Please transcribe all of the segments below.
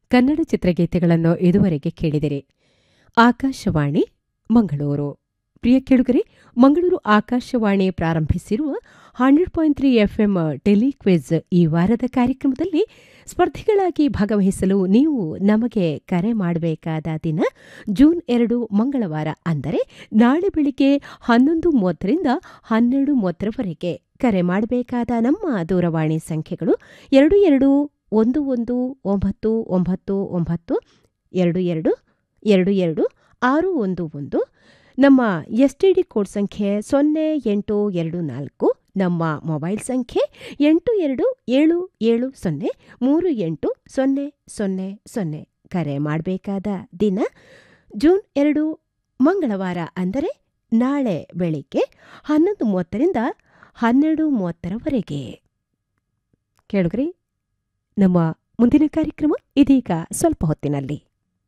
ಕನ್ನಡ ಚಿತ್ರಗೀತೆಗಳನ್ನು ಇದುವರೆಗೆ ಕೇಳಿದಿರಿ ಆಕಾಶವಾಣಿ ಮಂಗಳೂರು ಪ್ರಿಯ ಕೇಳುಗರೆ ಮಂಗಳೂರು ಆಕಾಶವಾಣಿ ಪ್ರಾರಂಭಿಸಿರುವ hundred point three FM telequiz ಈ ವಾರದ ಕಾರ್ಯಕ್ರಮದಲ್ಲಿ ಸ್ಪರ್ಧಿಗಳಾಗಿ ಭಾಗವಹಿಸಲು ನೀವು ನಮಗೆ ಕರೆ ಮಾಡಬೇಕಾದ ದಿನ ಜೂನ್ ಎರಡು ಮಂಗಳವಾರ ಅಂದರೆ ನಾಳೆ ಬೆಳಿಗ್ಗೆ ಹನ್ನೊಂದು ಮೂವತ್ತರಿಂದ ಹನ್ನೆರಡು ಮೂವತ್ತರವರೆಗೆ ಕರೆ ಮಾಡಬೇಕಾದ ನಮ್ಮ ದೂರವಾಣಿ ಸಂಖ್ಯೆಗಳು ಎರಡು ಎರಡು ಒಂದು ಒಂದು ಒಂಬತ್ತು ಒಂಬತ್ತು ಒಂಬತ್ತು ಎರಡು ಎರಡು ಎರಡು ಎರಡು ಆರು ಒಂದು ಒಂದು ನಮ್ಮ ಎಸ್ಟಿಡಿ ಕೋಡ್ ಸಂಖ್ಯೆ ಸೊನ್ನೆ ಎಂಟು ಎರಡು ನಾಲ್ಕು ನಮ್ಮ ಮೊಬೈಲ್ ಸಂಖ್ಯೆ ಎಂಟು ಎರಡು ಏಳು ಏಳು ಸೊನ್ನೆ ಮೂರು ಎಂಟು ಸೊನ್ನೆ ಸೊನ್ನೆ ಸೊನ್ನೆ ಕರೆ ಮಾಡಬೇಕಾದ ದಿನ ಜೂನ್ ಎರಡು ಮಂಗಳವಾರ ಅಂದರೆ ನಾಳೆ ಬೆಳಿಗ್ಗೆ ಹನ್ನೊಂದು ಮೂವತ್ತರಿಂದ ಹನ್ನೆರಡು ಮೂವತ್ತರವರೆಗೆ ಕೇಳುಗ್ರಿ ನಮ್ಮ ಮುಂದಿನ ಕಾರ್ಯಕ್ರಮ ಇದೀಗ ಸ್ವಲ್ಪ ಹೊತ್ತಿನಲ್ಲಿ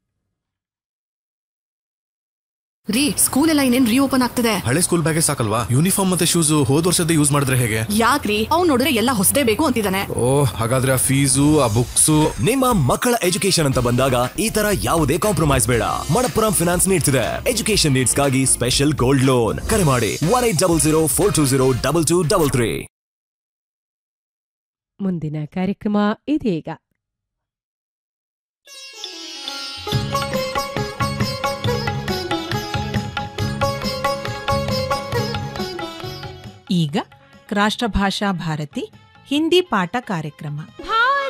ರೀ ಸ್ಕೂಲ್ ಎಲ್ಲ ಇನ್ನೇನ್ ರೀಓಪನ್ ಆಗ್ತದೆ ಹಳೆ ಸ್ಕೂಲ್ ಬ್ಯಾಗೇ ಸಾಕಲ್ವಾ ಯೂನಿಫಾರ್ಮ್ ಮತ್ತೆ ಶೂಸ್ ಹೋದ್ ವರ್ಷದ ಯೂಸ್ ಮಾಡಿದ್ರೆ ಹೇಗೆ ಯಾಕ್ರಿ ಅವ್ನ್ ನೋಡಿದ್ರೆ ಎಲ್ಲ ಹೊಸದೇ ಬೇಕು ಅಂತಿದ್ದಾನೆ ಓ ಹಾಗಾದ್ರೆ ಆ ಫೀಸು ಆ ಬುಕ್ಸು ನಿಮ್ಮ ಮಕ್ಕಳ ಎಜುಕೇಶನ್ ಅಂತ ಬಂದಾಗ ಈ ತರ ಯಾವುದೇ ಕಾಂಪ್ರಮೈಸ್ ಬೇಡ ಮಣಪ್ಪುರಂ ಫಿನಾನ್ಸ್ ನೀಡ್ತಿದೆ ಎಜುಕೇಶನ್ ನೀಡ್ಸ್ಗಾಗಿ ಸ್ಪೆಷಲ್ ಗೋಲ್ಡ್ ಲೋನ್ ಕರೆ ಮಾಡಿ one eight double zero four two zero double two double three ಮುಂದಿನ ಕಾರ್ಯಕ್ರಮ ಇದೀಗ ಈಗ ರಾಷ್ಟ್ರಭಾಷಾ ಭಾರತಿ ಹಿಂದಿ ಪಾಠ ಕಾರ್ಯಕ್ರಮ